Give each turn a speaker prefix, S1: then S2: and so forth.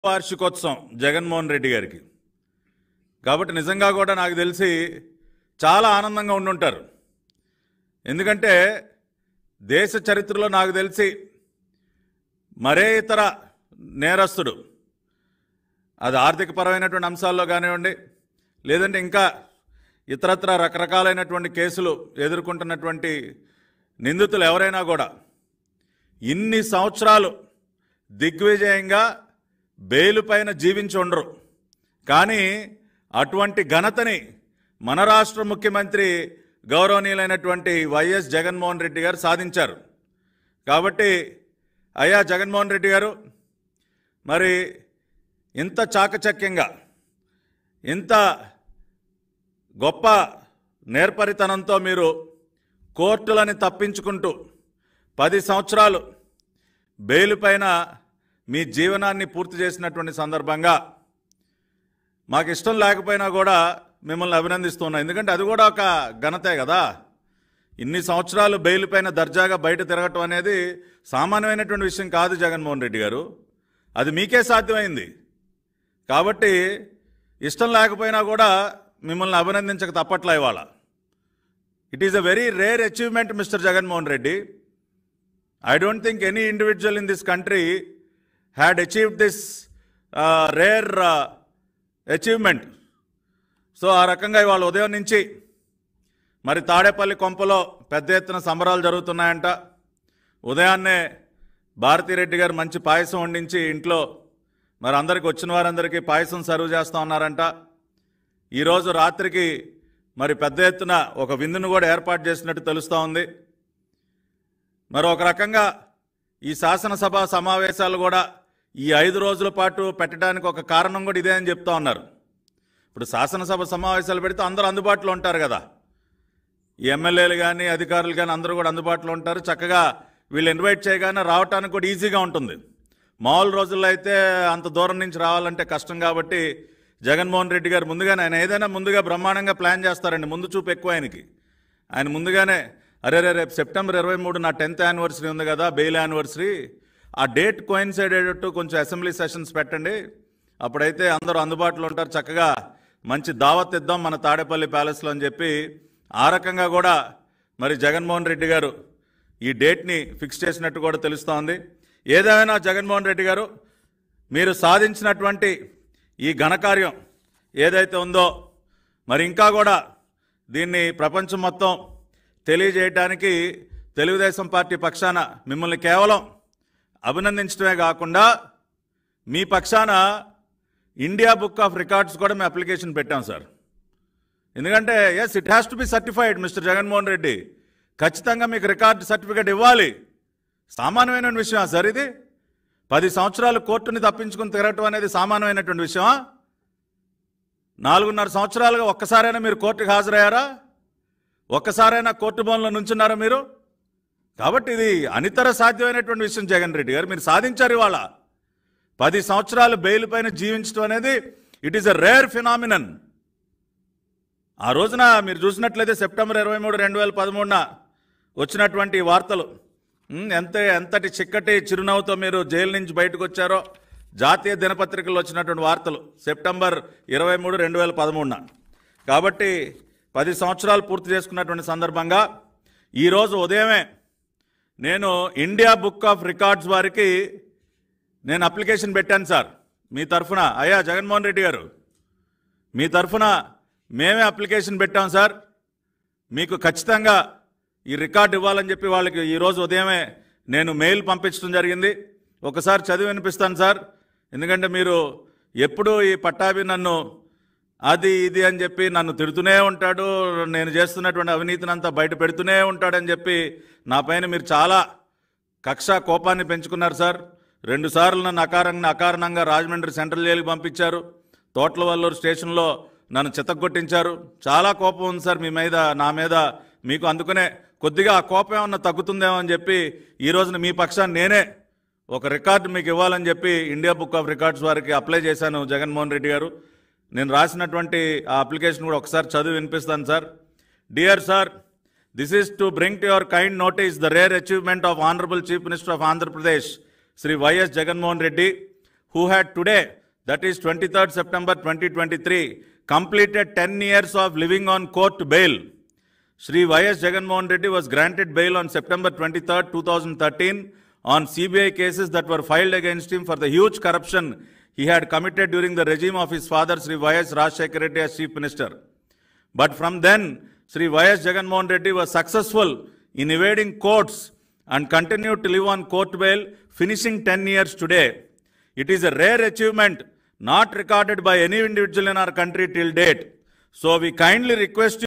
S1: వార్షికోత్సవం జగన్మోహన్ రెడ్డి గారికి కాబట్టి నిజంగా కూడా నాకు తెలిసి చాలా ఆనందంగా ఉండుంటారు ఎందుకంటే దేశ చరిత్రలో నాకు తెలిసి మరే ఇతర నేరస్తుడు అది ఆర్థికపరమైనటువంటి అంశాల్లో కానివ్వండి లేదంటే ఇంకా ఇతరత్ర రకరకాలైనటువంటి కేసులు ఎదుర్కొంటున్నటువంటి నిందితులు ఎవరైనా కూడా ఇన్ని సంవత్సరాలు దిగ్విజయంగా బెయిలు పైన జీవించి ఉండరు కానీ అటువంటి ఘనతని మన రాష్ట్ర ముఖ్యమంత్రి గౌరవనీయులైనటువంటి వైఎస్ జగన్మోహన్ రెడ్డి గారు సాధించారు కాబట్టి అయ్యా జగన్మోహన్ రెడ్డి గారు మరి ఇంత చాకచక్యంగా ఇంత గొప్ప నేర్పరితనంతో మీరు కోర్టులని తప్పించుకుంటూ పది సంవత్సరాలు బెయిల్ పైన మీ జీవనాన్ని పూర్తి చేసినటువంటి సందర్భంగా మాకు ఇష్టం లేకపోయినా కూడా మిమ్మల్ని అభినందిస్తున్నాం ఎందుకంటే అది కూడా ఒక ఘనతే కదా ఇన్ని సంవత్సరాలు బెయిల్ పైన దర్జాగా బయట తిరగటం అనేది సామాన్యమైనటువంటి విషయం కాదు జగన్మోహన్ రెడ్డి గారు అది మీకే సాధ్యమైంది కాబట్టి ఇష్టం లేకపోయినా కూడా మిమ్మల్ని అభినందించక తప్పట్లా ఇవాళ it is a very rare achievement mister Jaganmohan Reddy I don't think any individual in this country had achieved this uh, rare uh, achievement. So ఆ రకంగా ఇవాళ ఉదయం నుంచి మరి తాడేపల్లి కొంపలో పెద్ద ఎత్తున సంబరాలు జరుగుతున్నాయంట ఉదయాన్నే భారతిరెడ్డి గారు మంచి పాయసం వండించి ఇంట్లో మరి అందరికి వచ్చిన వారందరికీ పాయసం సర్వ్ చేస్తూ ఉన్నారంట ఈరోజు రాత్రికి మరి పెద్ద ఎత్తున ఒక విందును కూడా ఏర్పాటు చేసినట్టు తెలుస్తూ ఉంది మరి ఒక రకంగా ఈ శాసనసభ సమావేశాలు కూడా ఈ ఐదు రోజుల పాటు పెట్టడానికి ఒక కారణం కూడా ఇదే అని చెప్తా ఉన్నారు ఇప్పుడు శాసనసభ సమావేశాలు పెడితే అందరూ అందుబాటులో ఉంటారు కదా ఈ ఎమ్మెల్యేలు కానీ అధికారులు కానీ అందరూ కూడా అందుబాటులో ఉంటారు చక్కగా వీళ్ళు ఇన్వైట్ చేయగానే రావడానికి కూడా ఈజీగా ఉంటుంది మామూలు రోజుల్లో అయితే అంత దూరం నుంచి రావాలంటే కష్టం కాబట్టి జగన్మోహన్ రెడ్డి గారు ముందుగానే ఆయన ఏదైనా ముందుగా బ్రహ్మాండంగా ప్లాన్ చేస్తారండి ముందు చూపు ఎక్కువ ఆయనకి ఆయన ముందుగానే అరే రే రేపు సెప్టెంబర్ ఇరవై మూడు నా టెన్త్ యానివర్సరీ ఉంది కదా బెయిల్ యానివర్సరీ ఆ డేట్ కోయిన్సైడ్ అయ్యేటట్టు కొంచెం అసెంబ్లీ సెషన్స్ పెట్టండి అప్పుడైతే అందరూ అందుబాటులో ఉంటారు చక్కగా మంచి దావత్ ఇద్దాం మన తాడేపల్లి ప్యాలెస్లో అని చెప్పి ఆ రకంగా కూడా మరి జగన్మోహన్ రెడ్డి గారు ఈ డేట్ని ఫిక్స్ చేసినట్టు కూడా తెలుస్తోంది ఏదేమైనా జగన్మోహన్ రెడ్డి గారు మీరు సాధించినటువంటి ఈ ఘనకార్యం ఏదైతే ఉందో మరి ఇంకా కూడా దీన్ని ప్రపంచం మొత్తం తెలియజేయటానికి తెలుగుదేశం పార్టీ పక్షాన మిమ్మల్ని కేవలం అభినందించడమే కాకుండా మీ పక్షాన ఇండియా బుక్ ఆఫ్ రికార్డ్స్ కూడా మేము అప్లికేషన్ పెట్టాం సార్ ఎందుకంటే as it has to be certified mister Jaganmohan Reddy ఖచ్చితంగా మీకు రికార్డ్ సర్టిఫికేట్ ఇవ్వాలి సామాన్యమైన విషయమా సార్ ఇది పది సంవత్సరాలు కోర్టుని తప్పించుకుని తిరగటం అనేది సామాన్యమైనటువంటి విషయమా నాలుగున్నర సంవత్సరాలుగా ఒక్కసారైనా మీరు కోర్టుకు హాజరయ్యారా ఒక్కసారైనా కోర్టు భవన్లో నుంచున్నారా మీరు కాబట్టి ఇది అనితర సాధ్యమైనటువంటి విషయం జగన్ రెడ్డి గారు మీరు సాధించారు ఇవాళ పది సంవత్సరాలు బెయిల్ పైన జీవించడం అనేది it is a rare phenomenon ఆ రోజున మీరు చూసినట్లయితే సెప్టెంబర్ ఇరవై మూడు రెండు వేల పదమూడున వచ్చినటువంటి ఈ వార్తలు ఉమ్, ఎంత ఎంతటి చిక్కటి చిరునవ్వుతో మీరు జైలు నుంచి బయటకు వచ్చారో జాతీయ దినపత్రికల్లో వచ్చినటువంటి వార్తలు సెప్టెంబర్ ఇరవై మూడు రెండు వేల పదమూడున కాబట్టి పది సంవత్సరాలు పూర్తి చేసుకున్నటువంటి సందర్భంగా ఈరోజు ఉదయమే నేను ఇండియా బుక్ ఆఫ్ రికార్డ్స్ వారికి నేను అప్లికేషన్ పెట్టాను సార్ మీ తరఫున అయ్యా జగన్మోహన్ రెడ్డి గారు మీ తరఫున మేమే అప్లికేషన్ పెట్టాం సార్ మీకు ఖచ్చితంగా ఈ రికార్డు ఇవ్వాలని చెప్పి వాళ్ళకి ఈరోజు ఉదయమే నేను మెయిల్ పంపించడం జరిగింది ఒకసారి చదివి వినిపిస్తాను సార్ ఎందుకంటే మీరు ఎప్పుడూ ఈ పట్టాభి నన్ను అది ఇది అని చెప్పి నన్ను తిడుతూనే ఉంటాడు నేను చేస్తున్నటువంటి అవినీతిని అంతా బయట పెడుతూనే ఉంటాడని చెప్పి నా పైన మీరు చాలా కక్ష కోపాన్ని పెంచుకున్నారు సార్ రెండు సార్లు నన్ను అకారంగా అకారణంగా రాజమండ్రి సెంట్రల్ జైలుకి పంపించారు తోట్లవల్లూరు స్టేషన్లో నన్ను చితగ్గొట్టించారు చాలా కోపం ఉంది సార్ మీ మీద నా మీద మీకు అందుకనే కొద్దిగా ఆ కోపం ఏమన్నా తగ్గుతుందేమో అని చెప్పి ఈ రోజున మీ పక్షాన్ని నేనే ఒక రికార్డు మీకు ఇవ్వాలని చెప్పి ఇండియా బుక్ ఆఫ్ రికార్డ్స్ వారికి అప్లై చేశాను జగన్మోహన్ రెడ్డి గారు నేను రాసినటువంటి ఆ అప్లికేషన్ కూడా ఒకసారి చదివి వినిపిస్తాను sir dear sir this is to bring to your kind notice the rare achievement of honourable chief minister of Andhra Pradesh Shri YS Jaganmohan Reddy who had today, that is 23rd September 2023, completed 10 years of living on court bail. Shri Y.S. Jaganmohan Reddy was granted bail on September 23rd, 2013 on CBI cases that were filed against him for the huge corruption he had committed during the regime of his father Shri Y.S. Rajshekar Reddy as Chief Minister. But from then, Sri Y.S. Jaganmohan Reddy was successful in evading courts and continued to live on court bail, finishing 10 years today. It is a rare achievement not recorded by any individual in our country till date. So we kindly request you